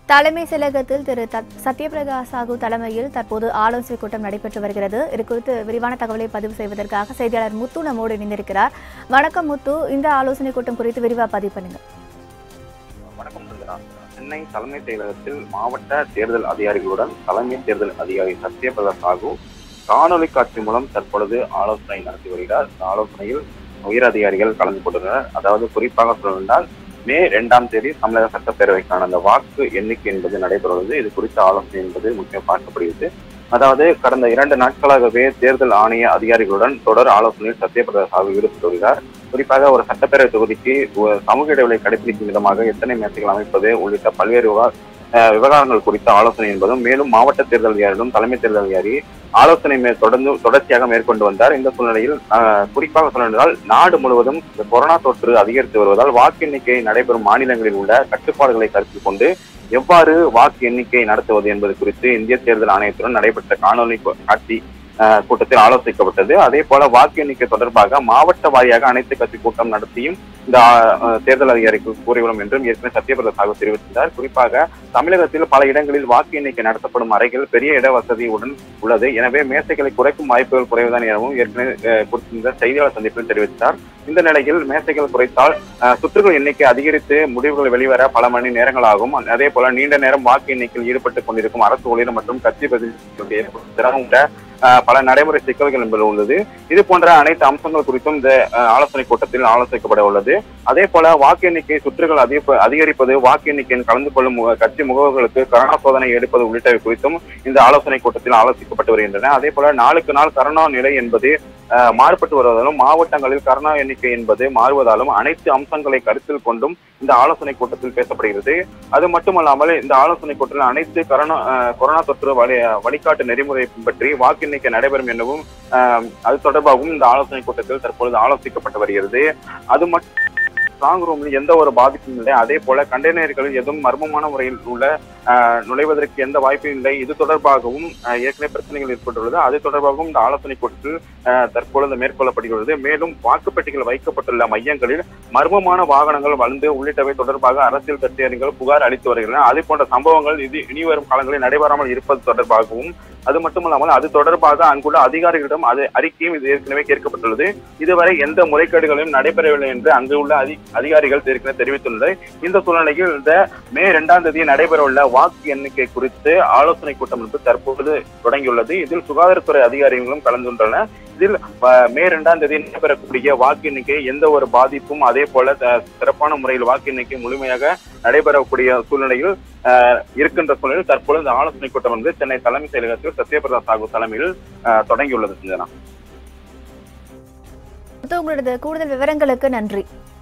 தலைமை செயலகத்தில் திரு தத்- சத்யபிரதா சாகு தலைமையில் தற்போது ஆலோசனை கூட்டம் நடைபெற்று வருகிறது இது குறித்து விரிவான தகவலை பதிவு செய்வதற்காக செய்தியாளர் முத்து நம்மோடு இணைந்திருக்கிறார் வணக்கம் முத்து இந்த ஆலோசனை கூட்டம் குறித்து விரிவா பதிவு பண்ணுங்க வணக்கம் சந்திரா சென்னை தலைமை செயலகத்தில் மாவட்ட தேர்தல் அதிகாரிகளுடன் தலைமை தேர்தல் அதிகாரி சத்யபிரதா சாகு காணொலி காட்சி மூலம் தற்பொழுது ஆலோசனை நடத்தி வருகிறார் இந்த ஆலோசனையில் உயர் அதிகாரிகள் கலந்து கொண்டுள்ளனர் அதாவது குறிப்பாக சொல்லவென்றால் மே இரண்டாம் தேதி தமிழக சட்டப்பேரவைக்கான அந்த வாக்கு எண்ணிக்கை என்பது நடைபெறுவது இது குறித்த ஆலோசனை என்பது முக்கியம் பார்க்கப்படுகிறது அதாவது கடந்த இரண்டு நாட்களாகவே தேர்தல் ஆணைய அதிகாரிகளுடன் தொடர் ஆலோசனையில் சத்யபிரதா சாகு ஈடுபட்டு வருகிறார் குறிப்பாக ஒரு சட்டப்பேரவை தொகுதிக்கு ஒ- சமூக இடைவெளி கடைபிடிக்கும் விதமாக எத்தனை மேசைகள் அமைப்பது உள்ளிட்ட பல்வேறு விவா- அஹ் விவகாரங்கள் குறித்த ஆலோசனை என்பதும் மேலும் மாவட்ட தேர்தல் அதிகாரியிடம் தலைமை தேர்தல் அதிகாரி ஆலோசனை மே- தொடர்ந்து தொடர்ச்சியாக மேற்கொண்டு வந்தார் இந்த சூழ்நிலையில் அஹ், குறிப்பாக சொல்லென்றால் நாடு முழுவதும் இந்த கொரோனா தொற்று அதிகரித்து வருவதால் வாக்கு எண்ணிக்கை நடைபெறும் மாநிலங்களில் உள்ள கட்டுப்பாடுகளை கருத்தில் கொண்டு எவ்வாறு வாக்கு எண்ணிக்கை நடத்துவது என்பது குறித்து இந்திய தேர்தல் ஆணையத்துடன் நடைபெற்ற காணொலி கொ- காட்சி அஹ், கூட்டத்தில் ஆலோசிக்கப்பட்டது அதே போல வாக்கு எண்ணிக்கை தொடர்பாக மாவட்ட வாரியாக அனைத்து கட்சி கூட்டம் நடத்தியும் இந்த அஹ், தேர்தல் அதிகாரிக்கு கூறியுள்ளோம் என்றும் ஏற்கனவே சத்யபிரதா சாகு தெரிவித்திருந்தார் குறிப்பாக தமிழகத்தில் பல இடங்களில் வாக்கு எண்ணிக்கை நடத்தப்படும் அறைகள் பெரிய இட வசதியுடன் உள்ளது எனவே மேசைகளை குறைக்கும் வாய்ப்புகள் குறைவுதான் எனவும் ஏற்கனவே அஹ், குறித்த செய்தியாளர் சந்திப்பில் தெரிவித்தார் இந்த நிலையில் மேசைகள் குறைத்தால் அஹ், சுற்றுகள் எண்ணிக்கை அதிகரித்து முடிவுகள் வெளிவர பல மணி நேரங்கள் ஆகும் அதே போல நீண்ட நேரம் வாக்கு எண்ணிக்கையில் ஈடுபட்டுக் கொண்டிருக்கும் அரசு ஊழியர் மற்றும் கட்சி பிரதிநிதிகளுக்கு ஏற்படும் சிரமம் உள்ள அஹ், பல நடைமுறை சிக்கல்கள் என்பது உள்ளது இது போன்ற அனைத்து அம்சங்கள் குறித்தும் இந்த அஹ், ஆலோசனை கூட்டத்தில் ஆலோசிக்கப்பட உள்ளது அதே போல வாக்கு எண்ணிக்கை சுற்றுகள் அதிக அதிகரிப்பது வாக்கு எண்ணிக்கையில் கலந்து கொள்ளும் முக- கட்சி முகவர்களுக்கு கரோனா சோதனை எடுப்பது உள்ளிட்டவை குறித்தும் இந்த ஆலோசனை கூட்டத்தில் ஆலோசிக்கப்பட்டு வருகின்றன அதே போல நாளுக்கு நாள் கரோனா நிலை என்பது அஹ், மாறுபட்டு வருவதாலும் மாவட்டங்களில் கரோனா எண்ணிக்கை என்பது மாறுவதாலும் அனைத்து அம்சங்களை கருத்தில் கொண்டும் இந்த ஆலோசனை கூட்டத்தில் பேசப்படுகிறது அது மட்டுமல்லாமல் இந்த ஆலோசனை கூட்டத்தில் அனைத்து கரோனா அஹ், கொரோனா தொற்று வழி வழிகாட்டு நெறிமுறை பின்பற்றி வாக்கு எண்ணிக்கை நடைபெறும் எனவும் அஹ், அது தொடர்பாகவும் இந்த ஆலோசனை கூட்டத்தில் தற்பொழுது ஆலோசிக்கப்பட்டு வருகிறது அது மட்டும் ஸ்ட்ராங் ரூமில் எந்த ஒரு பாதிப்பும் இல்லை அதே போல கண்டெய்னர்களில் எதுவும் மர்மமான முறையில் உள்ள அஹ், நுழைவதற்கு எந்த வாய்ப்பும் இல்லை இது தொடர்பாகவும் அஹ், ஏற்கனவே பிரச்சனைகள் ஏற்பட்டுள்ளது அது தொடர்பாகவும் இந்த ஆலோசனை கூட்டத்தில் அஹ், தற்பொழுது மேற்கொள்ளப்படுகிறது மேலும் வாக்குப்பெட்டிகள் வைக்கப்பட்டுள்ள மையங்களில் மர்மமான வாகனங்கள் வந்து உள்ளிட்டவை தொடர்பாக அரசியல் கட்சியினர்கள் புகார் அளித்து வருகின்றன அது போன்ற சம்பவங்கள் இது இனி வரும் காலங்களில் நடைபெறாமல் இருப்பது தொடர்பாகவும் அது மட்டுமல்லாமல் அது தொடர்பாக அங்குள்ள அதிகாரிகளிடம் அது அறிக்கையும் இது ஏற்கனவே கேட்கப்பட்டுள்ளது இதுவரை எந்த முறைகேடுகளும் நடைபெறவில்லை என்று அங்கு உள்ள அதி அதிகாரிகள் ஏற்கனவே தெரிவித்துள்ளது இந்த சூழ்நிலையில் இந்த மே இரண்டாம் தேதி நடைபெறவுள்ள வாக்கு எண்ணிக்கை குறித்து ஆலோசனை கூட்டம் என்பது தற்போது தொடங்கியுள்ளது இதில் சுகாதாரத்துறை அதிகாரிகளும் கலந்துள்ளனர் இதில் அஹ், மே இரண்டாம் தேதி நடைபெறக்கூடிய வாக்கு எண்ணிக்கை எந்த ஒரு பாதிப்பும் அதே போல அஹ், சிறப்பான முறையில் வாக்கு எண்ணிக்கை முழுமையாக நடைபெறக்கூடிய சூழ்நிலையில் அஹ், இருக்கின்ற சூழ்நிலையில் தற்பொழுது இந்த ஆலோசனை கூட்டம் வந்து சென்னை தலைமை செயலகத்தில் சத்யபிரதா சாகு தலைமையில் அஹ், தொடங்கியுள்ளது சிந்தனா முத்து உங்களது கூடுதல் விவரங்களுக்கு நன்றி